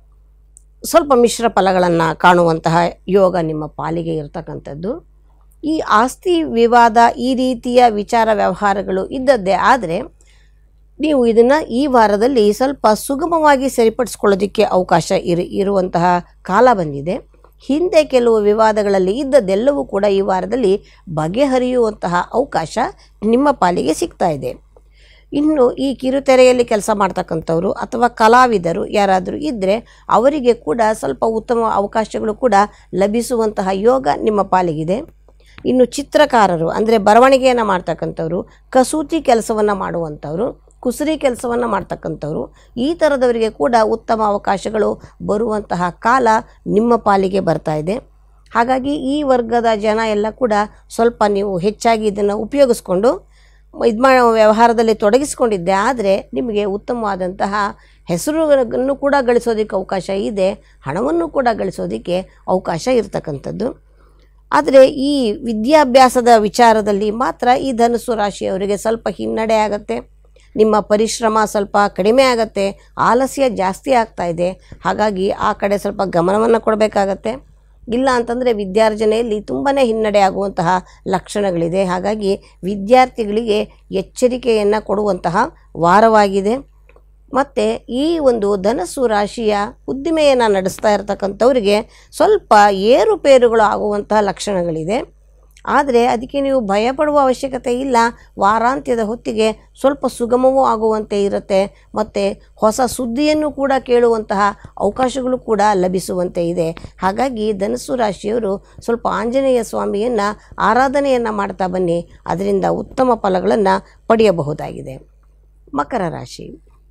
ಸ್ವಲ್ಪ ಮಿಶ್ರ ಫಲಗಳನ್ನು ಕಾಣುವಂತಹ ಯೋಗ ನಿಮ್ಮ ಪಾಲಿಗೆ ಇರತಕ್ಕಂಥದ್ದು ಈ ಆಸ್ತಿ ವಿವಾದ ಈ ರೀತಿಯ ವಿಚಾರ ವ್ಯವಹಾರಗಳು ಇದ್ದದ್ದೇ ಆದರೆ ನೀವು ಇದನ್ನು ಈ ವಾರದಲ್ಲಿ ಸ್ವಲ್ಪ ಸುಗಮವಾಗಿ ಸರಿಪಡಿಸ್ಕೊಳ್ಳೋದಕ್ಕೆ ಅವಕಾಶ ಇರು ಇರುವಂತಹ ಕಾಲ ಬಂದಿದೆ ಹಿಂದೆ ಕೆಲವು ವಿವಾದಗಳಲ್ಲಿ ಇದ್ದದ್ದೆಲ್ಲವೂ ಕೂಡ ಈ ವಾರದಲ್ಲಿ ಬಗೆಹರಿಯುವಂತಹ ಅವಕಾಶ ನಿಮ್ಮ ಪಾಲಿಗೆ ಸಿಗ್ತಾ ಇದೆ ಇನ್ನು ಈ ಕಿರುತೆರೆಯಲ್ಲಿ ಕೆಲಸ ಮಾಡ್ತಕ್ಕಂಥವ್ರು ಅಥವಾ ಕಲಾವಿದರು ಯಾರಾದರೂ ಇದ್ದರೆ ಅವರಿಗೆ ಕೂಡ ಸ್ವಲ್ಪ ಉತ್ತಮ ಅವಕಾಶಗಳು ಕೂಡ ಲಭಿಸುವಂತಹ ಯೋಗ ನಿಮ್ಮ ಪಾಲಿಗಿದೆ ಇನ್ನು ಚಿತ್ರಕಾರರು ಅಂದರೆ ಬರವಣಿಗೆಯನ್ನು ಮಾಡ್ತಕ್ಕಂಥವ್ರು ಕಸೂತಿ ಕೆಲಸವನ್ನು ಮಾಡುವಂಥವ್ರು ಕುಸರಿ ಕೆಲಸವನ್ನು ಮಾಡ್ತಕ್ಕಂಥವ್ರು ಈ ಥರದವರಿಗೆ ಕೂಡ ಉತ್ತಮ ಅವಕಾಶಗಳು ಬರುವಂತಹ ಕಾಲ ನಿಮ್ಮ ಪಾಲಿಗೆ ಬರ್ತಾ ಇದೆ ಹಾಗಾಗಿ ಈ ವರ್ಗದ ಜನ ಎಲ್ಲ ಕೂಡ ಸ್ವಲ್ಪ ನೀವು ಹೆಚ್ಚಾಗಿ ಇದನ್ನು ಉಪಯೋಗಿಸ್ಕೊಂಡು ಇದು ಮಾಡೋ ವ್ಯವಹಾರದಲ್ಲಿ ತೊಡಗಿಸ್ಕೊಂಡಿದ್ದೆ ಆದರೆ ನಿಮಗೆ ಉತ್ತಮವಾದಂತಹ ಹೆಸರುಗಳನ್ನು ಕೂಡ ಗಳಿಸೋದಕ್ಕೆ ಅವಕಾಶ ಇದೆ ಹಣವನ್ನು ಕೂಡ ಗಳಿಸೋದಕ್ಕೆ ಅವಕಾಶ ಇರತಕ್ಕಂಥದ್ದು ಆದರೆ ಈ ವಿದ್ಯಾಭ್ಯಾಸದ ವಿಚಾರದಲ್ಲಿ ಮಾತ್ರ ಈ ಧನುಸ್ಸು ರಾಶಿಯವರಿಗೆ ಸ್ವಲ್ಪ ಹಿನ್ನಡೆ ಆಗುತ್ತೆ ನಿಮ್ಮ ಪರಿಶ್ರಮ ಸ್ವಲ್ಪ ಕಡಿಮೆ ಆಗುತ್ತೆ ಆಲಸ್ಯ ಜಾಸ್ತಿ ಆಗ್ತಾ ಇದೆ ಹಾಗಾಗಿ ಆ ಕಡೆ ಸ್ವಲ್ಪ ಗಮನವನ್ನು ಕೊಡಬೇಕಾಗತ್ತೆ ಇಲ್ಲ ಅಂತಂದರೆ ವಿದ್ಯಾರ್ಜನೆಯಲ್ಲಿ ತುಂಬಾ ಹಿನ್ನಡೆ ಆಗುವಂತಹ ಲಕ್ಷಣಗಳಿದೆ ಹಾಗಾಗಿ ವಿದ್ಯಾರ್ಥಿಗಳಿಗೆ ಎಚ್ಚರಿಕೆಯನ್ನು ಕೊಡುವಂತಹ ವಾರವಾಗಿದೆ ಮತ್ತು ಈ ಒಂದು ಧನಸ್ಸು ರಾಶಿಯ ಉದ್ದಿಮೆಯನ್ನು ನಡೆಸ್ತಾ ಇರತಕ್ಕಂಥವ್ರಿಗೆ ಸ್ವಲ್ಪ ಏರುಪೇರುಗಳು ಆಗುವಂತಹ ಲಕ್ಷಣಗಳಿದೆ ಆದರೆ ಅದಕ್ಕೆ ನೀವು ಭಯಪಡುವ ಅವಶ್ಯಕತೆ ಇಲ್ಲ ವಾರಾಂತ್ಯದ ಹೊತ್ತಿಗೆ ಸ್ವಲ್ಪ ಸುಗಮವೂ ಆಗುವಂತೆ ಇರುತ್ತೆ ಮತ್ತು ಹೊಸ ಸುದ್ದಿಯನ್ನು ಕೂಡ ಕೇಳುವಂತಹ ಅವಕಾಶಗಳು ಕೂಡ ಲಭಿಸುವಂತೆ ಇದೆ ಹಾಗಾಗಿ ಧನಸ್ಸು ರಾಶಿಯವರು ಸ್ವಲ್ಪ ಆಂಜನೇಯ ಸ್ವಾಮಿಯನ್ನು ಆರಾಧನೆಯನ್ನು ಮಾಡ್ತಾ ಬನ್ನಿ ಅದರಿಂದ ಉತ್ತಮ ಫಲಗಳನ್ನು ಪಡೆಯಬಹುದಾಗಿದೆ ಮಕರ ರಾಶಿ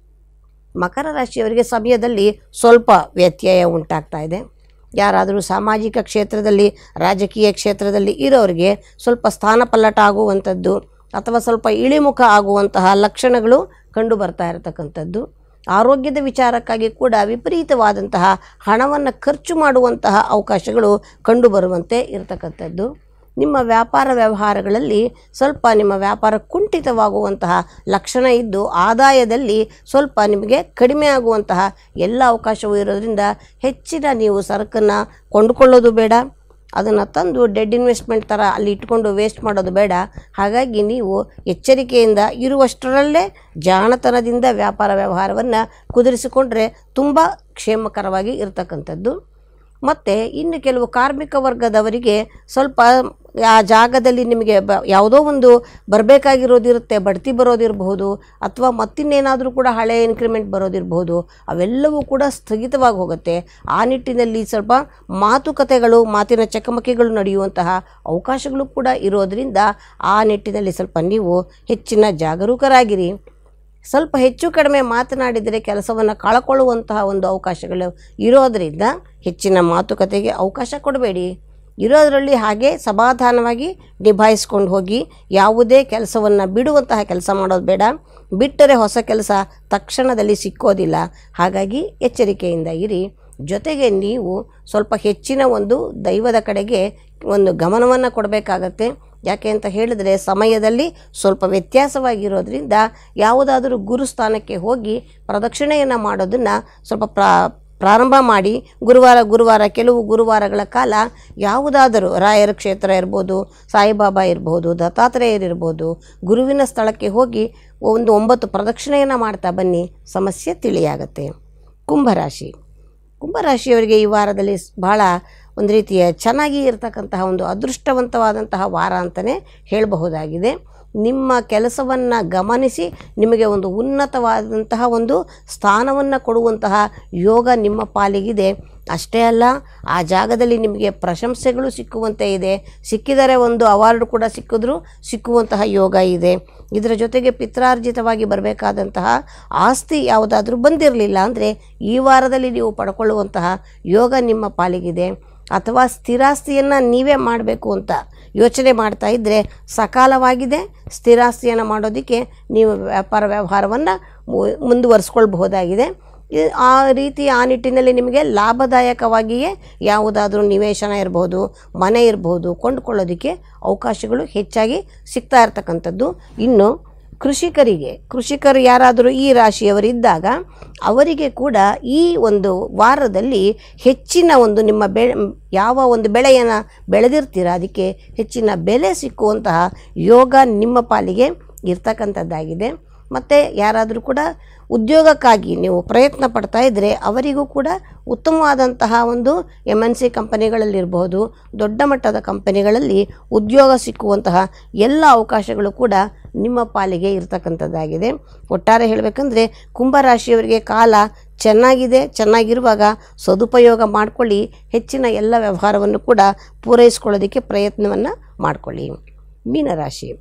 ಮಕರ ರಾಶಿಯವರಿಗೆ ಸಮಯದಲ್ಲಿ ಸ್ವಲ್ಪ ವ್ಯತ್ಯಯ ಉಂಟಾಗ್ತಾ ಇದೆ ಯಾರಾದರೂ ಸಾಮಾಜಿಕ ಕ್ಷೇತ್ರದಲ್ಲಿ ರಾಜಕೀಯ ಕ್ಷೇತ್ರದಲ್ಲಿ ಇರೋರಿಗೆ ಸ್ವಲ್ಪ ಸ್ಥಾನಪಲ್ಲಟ ಆಗುವಂಥದ್ದು ಅಥವಾ ಸ್ವಲ್ಪ ಇಳಿಮುಖ ಆಗುವಂತಹ ಲಕ್ಷಣಗಳು ಕಂಡು ಬರ್ತಾ ಇರತಕ್ಕಂಥದ್ದು ಆರೋಗ್ಯದ ವಿಚಾರಕ್ಕಾಗಿ ಕೂಡ ವಿಪರೀತವಾದಂತಹ ಹಣವನ್ನು ಖರ್ಚು ಮಾಡುವಂತಹ ಅವಕಾಶಗಳು ಕಂಡುಬರುವಂತೆ ಇರತಕ್ಕಂಥದ್ದು ನಿಮ್ಮ ವ್ಯಾಪಾರ ವ್ಯವಹಾರಗಳಲ್ಲಿ ಸ್ವಲ್ಪ ನಿಮ್ಮ ವ್ಯಾಪಾರ ಕುಂಠಿತವಾಗುವಂತಹ ಲಕ್ಷಣ ಇದ್ದು ಆದಾಯದಲ್ಲಿ ಸ್ವಲ್ಪ ನಿಮಗೆ ಕಡಿಮೆ ಆಗುವಂತಹ ಎಲ್ಲ ಅವಕಾಶವೂ ಇರೋದ್ರಿಂದ ಹೆಚ್ಚಿನ ನೀವು ಸರಕನ್ನು ಕೊಂಡುಕೊಳ್ಳೋದು ಬೇಡ ಅದನ್ನು ತಂದು ಡೆಡ್ ಇನ್ವೆಸ್ಟ್ಮೆಂಟ್ ಥರ ಅಲ್ಲಿ ಇಟ್ಕೊಂಡು ವೇಸ್ಟ್ ಮಾಡೋದು ಬೇಡ ಹಾಗಾಗಿ ನೀವು ಎಚ್ಚರಿಕೆಯಿಂದ ಇರುವಷ್ಟರಲ್ಲೇ ಜಾಣತನದಿಂದ ವ್ಯಾಪಾರ ವ್ಯವಹಾರವನ್ನು ಕುದುರಿಸಿಕೊಂಡ್ರೆ ತುಂಬ ಕ್ಷೇಮಕರವಾಗಿ ಇರತಕ್ಕಂಥದ್ದು ಮತ್ತು ಇನ್ನು ಕೆಲವು ಕಾರ್ಮಿಕ ವರ್ಗದವರಿಗೆ ಸ್ವಲ್ಪ ಆ ಜಾಗದಲ್ಲಿ ನಿಮಗೆ ಬ ಯಾವುದೋ ಒಂದು ಬರಬೇಕಾಗಿರೋದಿರುತ್ತೆ ಬಡ್ತಿ ಬರೋದಿರಬಹುದು ಅಥವಾ ಮತ್ತಿನ್ನೇನಾದರೂ ಕೂಡ ಹಳೆ ಇನ್ಕ್ರಿಮೆಂಟ್ ಬರೋದಿರಬಹುದು ಅವೆಲ್ಲವೂ ಕೂಡ ಸ್ಥಗಿತವಾಗಿ ಹೋಗುತ್ತೆ ಆ ನಿಟ್ಟಿನಲ್ಲಿ ಸ್ವಲ್ಪ ಮಾತುಕತೆಗಳು ಮಾತಿನ ಚಕಮಕಿಗಳು ನಡೆಯುವಂತಹ ಅವಕಾಶಗಳು ಕೂಡ ಇರೋದರಿಂದ ಆ ನಿಟ್ಟಿನಲ್ಲಿ ಸ್ವಲ್ಪ ನೀವು ಹೆಚ್ಚಿನ ಜಾಗರೂಕರಾಗಿರಿ ಸ್ವಲ್ಪ ಹೆಚ್ಚು ಕಡಿಮೆ ಮಾತನಾಡಿದರೆ ಕೆಲಸವನ್ನು ಕಳ್ಕೊಳ್ಳುವಂತಹ ಒಂದು ಅವಕಾಶಗಳು ಇರೋದರಿಂದ ಹೆಚ್ಚಿನ ಮಾತುಕತೆಗೆ ಅವಕಾಶ ಕೊಡಬೇಡಿ ಇರೋದರಲ್ಲಿ ಹಾಗೆ ಸಮಾಧಾನವಾಗಿ ನಿಭಾಯಿಸ್ಕೊಂಡು ಹೋಗಿ ಯಾವುದೇ ಕೆಲಸವನ್ನು ಬಿಡುವಂತಹ ಕೆಲಸ ಮಾಡೋದು ಬೇಡ ಬಿಟ್ಟರೆ ಹೊಸ ಕೆಲಸ ತಕ್ಷಣದಲ್ಲಿ ಸಿಕ್ಕೋದಿಲ್ಲ ಹಾಗಾಗಿ ಎಚ್ಚರಿಕೆಯಿಂದ ಇರಿ ಜೊತೆಗೆ ನೀವು ಸ್ವಲ್ಪ ಹೆಚ್ಚಿನ ಒಂದು ದೈವದ ಕಡೆಗೆ ಒಂದು ಗಮನವನ್ನು ಕೊಡಬೇಕಾಗತ್ತೆ ಯಾಕೆ ಅಂತ ಹೇಳಿದರೆ ಸಮಯದಲ್ಲಿ ಸ್ವಲ್ಪ ವ್ಯತ್ಯಾಸವಾಗಿರೋದ್ರಿಂದ ಯಾವುದಾದರೂ ಗುರುಸ್ಥಾನಕ್ಕೆ ಹೋಗಿ ಪ್ರದಕ್ಷಿಣೆಯನ್ನು ಮಾಡೋದನ್ನು ಸ್ವಲ್ಪ ಪ್ರಾ ಪ್ರಾರಂಭ ಮಾಡಿ ಗುರುವಾರ ಗುರುವಾರ ಕೆಲವು ಗುರುವಾರಗಳ ಕಾಲ ಯಾವುದಾದರೂ ರಾಯರ ಕ್ಷೇತ್ರ ಇರ್ಬೋದು ಸಾಯಿಬಾಬಾ ಇರ್ಬೋದು ದತ್ತಾತ್ರೇಯರಿರ್ಬೋದು ಗುರುವಿನ ಸ್ಥಳಕ್ಕೆ ಹೋಗಿ ಒಂದು ಒಂಬತ್ತು ಪ್ರದಕ್ಷಿಣೆಯನ್ನು ಮಾಡ್ತಾ ಬನ್ನಿ ಸಮಸ್ಯೆ ತಿಳಿಯಾಗತ್ತೆ ಕುಂಭರಾಶಿ ಕುಂಭರಾಶಿಯವರಿಗೆ ಈ ವಾರದಲ್ಲಿ ಸ್- ಬಹಳ ಒಂದು ರೀತಿಯ ಚೆನ್ನಾಗಿ ಇರತಕ್ಕಂತಹ ಒಂದು ಅದೃಷ್ಟವಂತವಾದಂತಹ ವಾರ ಅಂತಲೇ ಹೇಳಬಹುದಾಗಿದೆ ನಿಮ್ಮ ಕೆಲಸವನ್ನು ಗಮನಿಸಿ ನಿಮಗೆ ಒಂದು ಉನ್ನತವಾದಂತಹ ಒಂದು ಸ್ಥಾನವನ್ನು ಕೊಡುವಂತಹ ಯೋಗ ನಿಮ್ಮ ಪಾಲಿಗಿದೆ ಅಷ್ಟೇ ಅಲ್ಲ ಆ ಜಾಗದಲ್ಲಿ ನಿಮಗೆ ಪ್ರಶಂಸೆಗಳು ಸಿಕ್ಕುವಂತೆ ಇದೆ ಸಿಕ್ಕಿದರೆ ಒಂದು ಅವಾರ್ಡ್ ಕೂಡ ಸಿಕ್ಕಿದ್ರೂ ಸಿಕ್ಕುವಂತಹ ಯೋಗ ಇದೆ ಇದರ ಜೊತೆಗೆ ಪಿತ್ರಾರ್ಜಿತವಾಗಿ ಬರಬೇಕಾದಂತಹ ಆಸ್ತಿ ಯಾವುದಾದ್ರೂ ಬಂದಿರಲಿಲ್ಲ ಅಂದರೆ ಈ ವಾರದಲ್ಲಿ ನೀವು ಪಡ್ಕೊಳ್ಳುವಂತಹ ಯೋಗ ನಿಮ್ಮ ಪಾಲಿಗಿದೆ ಅಥವಾ ಸ್ಥಿರಾಸ್ತಿಯನ್ನು ನೀವೇ ಮಾಡಬೇಕು ಅಂತ ಯೋಚನೆ ಮಾಡ್ತಾ ಇದ್ದರೆ ಸಕಾಲವಾಗಿದೆ ಸ್ಥಿರಾಸ್ತಿಯನ್ನು ಮಾಡೋದಕ್ಕೆ ನೀವು ವ್ಯಾಪಾರ ವ್ಯವಹಾರವನ್ನು ಮುಂದುವರಿಸ್ಕೊಳ್ಬಹುದಾಗಿದೆ ಇ- ಆ ರೀತಿ ಆ ನಿಟ್ಟಿನಲ್ಲಿ ನಿಮಗೆ ಲಾಭದಾಯಕವಾಗಿಯೇ ಯಾವುದಾದ್ರೂ ನಿವೇಶನ ಇರ್ಬೋದು ಮನೆ ಇರ್ಬೋದು ಕೊಂಡುಕೊಳ್ಳೋದಕ್ಕೆ ಅವಕಾಶಗಳು ಹೆಚ್ಚಾಗಿ ಸಿಗ್ತಾ ಇರ್ತಕ್ಕಂಥದ್ದು ಇನ್ನು ಕೃಷಿಕರಿಗೆ ಕೃಷಿಕರು ಯಾರಾದರೂ ಈ ರಾಶಿಯವರಿದ್ದಾಗ ಅವರಿಗೆ ಕೂಡ ಈ ಒಂದು ವಾರದಲ್ಲಿ ಹೆಚ್ಚಿನ ಒಂದು ನಿಮ್ಮ ಬೆ ಯಾವ ಒಂದು ಬೆಳೆಯನ್ನು ಬೆಳೆದಿರ್ತೀರ ಅದಕ್ಕೆ ಹೆಚ್ಚಿನ ಬೆಲೆ ಸಿಕ್ಕುವಂತಹ ಯೋಗ ನಿಮ್ಮ ಪಾಲಿಗೆ ಇರ್ತಕ್ಕಂಥದ್ದಾಗಿದೆ ಮತ್ತು ಯಾರಾದರೂ ಕೂಡ ಉದ್ಯೋಗಕ್ಕಾಗಿ ನೀವು ಪ್ರಯತ್ನ ಪಡ್ತಾ ಇದ್ದರೆ ಅವರಿಗೂ ಕೂಡ ಉತ್ತಮವಾದಂತಹ ಒಂದು ಎಮ್ ಎನ್ ಸಿ ಕಂಪನಿಗಳಲ್ಲಿರ್ಬೋದು ದೊಡ್ಡ ಮಟ್ಟದ ಕಂಪನಿಗಳಲ್ಲಿ ಉದ್ಯೋಗ ಸಿಕ್ಕುವಂತಹ ಎಲ್ಲ ಅವಕಾಶಗಳು ಕೂಡ ನಿಮ್ಮ ಪಾಲಿಗೆ ಇರತಕ್ಕಂಥದ್ದಾಗಿದೆ ಒಟ್ಟಾರೆ ಹೇಳಬೇಕಂದ್ರೆ ಕುಂಭರಾಶಿಯವರಿಗೆ ಕಾಲ ಚೆನ್ನಾಗಿದೆ ಚೆನ್ನಾಗಿರುವಾಗ ಸದುಪಯೋಗ ಮಾಡಿಕೊಳ್ಳಿ ಹೆಚ್ಚಿನ ಎಲ್ಲ ವ್ಯವಹಾರವನ್ನು ಕೂಡ ಪೂರೈಸ್ಕೊಳ್ಳೋದಕ್ಕೆ ಪ್ರಯತ್ನವನ್ನು ಮಾಡಿಕೊಳ್ಳಿ ಮೀನರಾಶಿ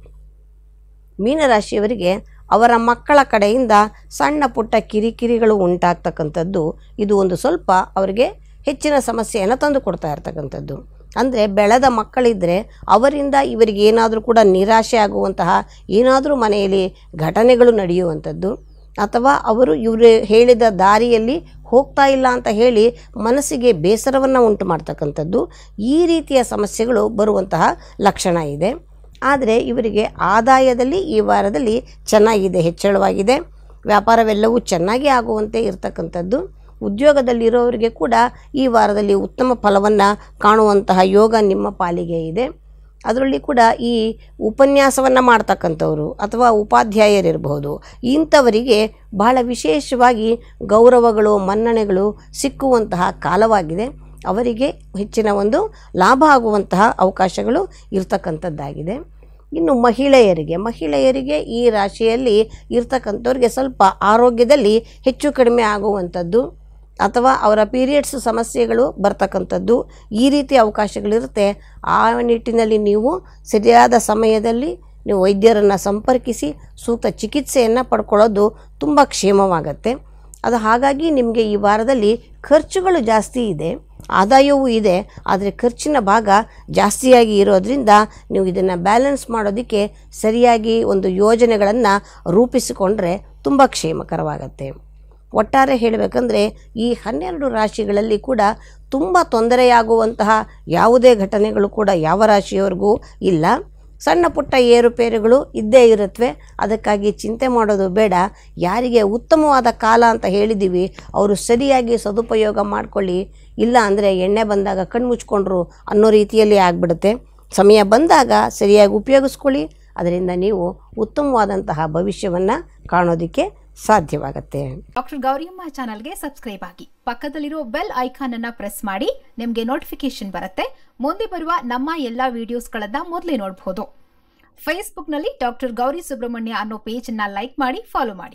ಮೀನರಾಶಿಯವರಿಗೆ ಅವರ ಮಕ್ಕಳ ಕಡೆಯಿಂದ ಸಣ್ಣ ಪುಟ್ಟ ಕಿರಿಕಿರಿಗಳು ಉಂಟಾಗ್ತಕ್ಕಂಥದ್ದು ಇದು ಒಂದು ಸ್ವಲ್ಪ ಅವರಿಗೆ ಹೆಚ್ಚಿನ ಸಮಸ್ಯೆಯನ್ನು ತಂದು ಕೊಡ್ತಾ ಇರ್ತಕ್ಕಂಥದ್ದು ಅಂದರೆ ಬೆಳೆದ ಮಕ್ಕಳಿದ್ದರೆ ಅವರಿಂದ ಇವರಿಗೆ ಏನಾದರೂ ಕೂಡ ನಿರಾಶೆ ಆಗುವಂತಹ ಏನಾದರೂ ಮನೆಯಲ್ಲಿ ಘಟನೆಗಳು ನಡೆಯುವಂಥದ್ದು ಅಥವಾ ಅವರು ಇವರು ಹೇಳಿದ ದಾರಿಯಲ್ಲಿ ಹೋಗ್ತಾ ಇಲ್ಲ ಅಂತ ಹೇಳಿ ಮನಸ್ಸಿಗೆ ಬೇಸರವನ್ನು ಉಂಟು ಮಾಡ್ತಕ್ಕಂಥದ್ದು ಈ ರೀತಿಯ ಸಮಸ್ಯೆಗಳು ಬರುವಂತಹ ಲಕ್ಷಣ ಇದೆ ಆದರೆ ಇವರಿಗೆ ಆದಾಯದಲ್ಲಿ ಈ ವಾರದಲ್ಲಿ ಚೆನ್ನಾಗಿದೆ ಹೆಚ್ಚಳವಾಗಿದೆ ವ್ಯಾಪಾರವೆಲ್ಲವೂ ಚೆನ್ನಾಗಿ ಆಗುವಂತೆ ಇರತಕ್ಕಂಥದ್ದು ಉದ್ಯೋಗದಲ್ಲಿರೋರಿಗೆ ಕೂಡ ಈ ವಾರದಲ್ಲಿ ಉತ್ತಮ ಫಲವನ್ನು ಕಾಣುವಂತಹ ಯೋಗ ನಿಮ್ಮ ಪಾಲಿಗೆ ಇದೆ ಅದರಲ್ಲಿ ಕೂಡ ಈ ಉಪನ್ಯಾಸವನ್ನು ಮಾಡ್ತಕ್ಕಂಥವ್ರು ಅಥವಾ ಉಪಾಧ್ಯಾಯರಿರಬಹುದು ಇಂಥವರಿಗೆ ಬಹಳ ವಿಶೇಷವಾಗಿ ಗೌರವಗಳು ಮನ್ನಣೆಗಳು ಸಿಕ್ಕುವಂತಹ ಕಾಲವಾಗಿದೆ ಅವರಿಗೆ ಹೆಚ್ಚಿನ ಒಂದು ಲಾಭ ಆಗುವಂತಹ ಅವಕಾಶಗಳು ಇರ್ತಕ್ಕಂಥದ್ದಾಗಿದೆ ಇನ್ನು ಮಹಿಳೆಯರಿಗೆ ಮಹಿಳೆಯರಿಗೆ ಈ ರಾಶಿಯಲ್ಲಿ ಇರ್ತಕ್ಕಂಥವ್ರಿಗೆ ಸ್ವಲ್ಪ ಆರೋಗ್ಯದಲ್ಲಿ ಹೆಚ್ಚು ಕಡಿಮೆ ಆಗುವಂಥದ್ದು ಅಥವಾ ಅವರ ಪೀರಿಯಡ್ಸ್ ಸಮಸ್ಯೆಗಳು ಬರ್ತಕ್ಕಂಥದ್ದು ಈ ರೀತಿ ಅವಕಾಶಗಳಿರುತ್ತೆ ಆ ನಿಟ್ಟಿನಲ್ಲಿ ನೀವು ಸರಿಯಾದ ಸಮಯದಲ್ಲಿ ನೀವು ವೈದ್ಯರನ್ನು ಸಂಪರ್ಕಿಸಿ ಸೂಕ್ತ ಚಿಕಿತ್ಸೆಯನ್ನು ಪಡ್ಕೊಳ್ಳೋದು ತುಂಬ ಕ್ಷೇಮವಾಗತ್ತೆ ಅದು ಹಾಗಾಗಿ ನಿಮಗೆ ಈ ವಾರದಲ್ಲಿ ಖರ್ಚುಗಳು ಜಾಸ್ತಿ ಇದೆ ಆದಾಯವೂ ಇದೆ ಆದರೆ ಖರ್ಚಿನ ಭಾಗ ಜಾಸ್ತಿಯಾಗಿ ಇರೋದ್ರಿಂದ ನೀವು ಇದನ್ನು ಬ್ಯಾಲೆನ್ಸ್ ಮಾಡೋದಕ್ಕೆ ಸರಿಯಾಗಿ ಒಂದು ಯೋಜನೆಗಳನ್ನು ರೂಪಿಸಿಕೊಂಡ್ರೆ ತುಂಬ ಕ್ಷೇಮಕರವಾಗತ್ತೆ ಒಟ್ಟಾರೆ ಹೇಳಬೇಕಂದ್ರೆ ಈ ಹನ್ನೆರಡು ರಾಶಿಗಳಲ್ಲಿ ಕೂಡ ತುಂಬ ತೊಂದರೆಯಾಗುವಂತಹ ಯಾವುದೇ ಘಟನೆಗಳು ಕೂಡ ಯಾವ ರಾಶಿಯವರೆಗೂ ಇಲ್ಲ ಸಣ್ಣ ಪುಟ್ಟ ಏರುಪೇರುಗಳು ಇದ್ದೇ ಇರುತ್ತವೆ ಅದಕ್ಕಾಗಿ ಚಿಂತೆ ಮಾಡೋದು ಬೇಡ ಯಾರಿಗೆ ಉತ್ತಮವಾದ ಕಾಲ ಅಂತ ಹೇಳಿದ್ದೀವಿ ಅವರು ಸರಿಯಾಗಿ ಸದುಪಯೋಗ ಮಾಡಿಕೊಳ್ಳಿ ಇಲ್ಲ ಅಂದರೆ ಎಣ್ಣೆ ಬಂದಾಗ ಕಣ್ಣು ಮುಚ್ಕೊಂಡ್ರು ಅನ್ನೋ ರೀತಿಯಲ್ಲಿ ಆಗಿಬಿಡುತ್ತೆ ಸಮಯ ಬಂದಾಗ ಸರಿಯಾಗಿ ಉಪಯೋಗಿಸ್ಕೊಳ್ಳಿ ಅದರಿಂದ ನೀವು ಉತ್ತಮವಾದಂತಹ ಭವಿಷ್ಯವನ್ನು ಕಾಣೋದಕ್ಕೆ ಸಾಧ್ಯವಾಗತ್ತೆ ಡಾಕ್ಟರ್ ಗೌರಿಯಮ್ಮ ಚಾನಲ್ಗೆ ಸಬ್ಸ್ಕ್ರೈಬ್ ಆಗಿ ಪಕ್ಕದಲ್ಲಿರೋ ಬೆಲ್ ಐಕಾನ್ ಅನ್ನ ಪ್ರೆಸ್ ಮಾಡಿ ನಿಮಗೆ ನೋಟಿಫಿಕೇಶನ್ ಬರುತ್ತೆ ಮುಂದೆ ಬರುವ ನಮ್ಮ ಎಲ್ಲಾ ವಿಡಿಯೋಸ್ಗಳನ್ನ ಮೊದಲೇ ನೋಡಬಹುದು ಫೇಸ್ಬುಕ್ನಲ್ಲಿ ಡಾಕ್ಟರ್ ಗೌರಿ ಸುಬ್ರಹ್ಮಣ್ಯ ಅನ್ನೋ ಪೇಜ್ ಅನ್ನ ಲೈಕ್ ಮಾಡಿ ಫಾಲೋ ಮಾಡಿ